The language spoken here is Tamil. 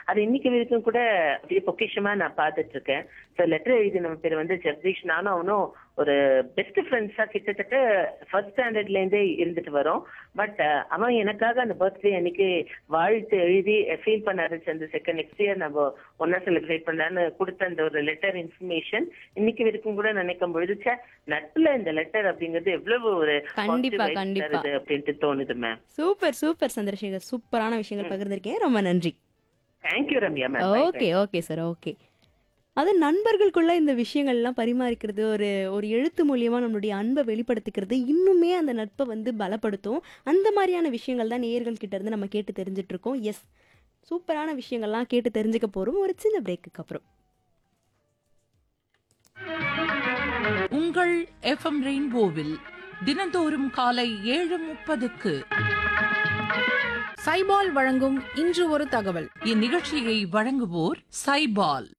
அது இன்னைக்கு வரைக்கும் கூட அப்படியே பொக்கிஷமா நான் பார்த்துட்டு இருக்கேன் ஸோ லெட்டர் எழுதி நம்ம பேர் வந்து ஜெகதீஷ் நானும் அவனும் ஒரு பெஸ்ட் ஃப்ரெண்ட்ஸா கிட்டத்தட்ட ஃபர்ஸ்ட் ஸ்டாண்டர்ட்ல இருந்தே இருந்துட்டு வரோம் பட் அவன் எனக்காக அந்த பர்த்டே அன்னைக்கு வாழ்த்து எழுதி ஃபீல் பண்ண ஆரம்பிச்சு அந்த செகண்ட் நெக்ஸ்ட் இயர் நம்ம ஒன்னா செலிப்ரேட் பண்ணலான்னு கொடுத்த அந்த ஒரு லெட்டர் இன்ஃபர்மேஷன் இன்னைக்கு வரைக்கும் கூட நினைக்கும் பொழுது ச்சே, நட்புல இந்த லெட்டர் அப்படிங்கிறது எவ்வளவு ஒரு கண்டிப்பா, positive vibes கண்டிப்பா. தருது அப்படின்ட்டு தோணுது மேம் சூப்பர் சூப்பர் சந்திரசேகர் சூப்பரான விஷயங்கள் பகிர்ந்திருக்கேன் ரொம்ப நன்றி thank you Ramya ma'am okay okay sir okay அது நண்பர்களுக்குள்ள இந்த விஷயங்கள்லாம் பரிமாறிக்கிறது ஒரு ஒரு எழுத்து மூலியமா நம்மளுடைய அன்பை வெளிப்படுத்திக்கிறது இன்னுமே அந்த நட்பை வந்து பலப்படுத்தும் அந்த மாதிரியான விஷயங்கள் தான் நேயர்கள் கிட்ட இருந்து நம்ம கேட்டு தெரிஞ்சுட்டு இருக்கோம் எஸ் சூப்பரான விஷயங்கள்லாம் கேட்டு தெரிஞ்சுக்க போறோம் ஒரு சின்ன பிரேக்குக்கு அப்புறம் உங்கள் எஃப்எம் ரெயின்போவில் தினந்தோறும் காலை ஏழு முப்பதுக்கு சைபால் வழங்கும் இன்று ஒரு தகவல் இந்நிகழ்ச்சியை வழங்குவோர் சைபால்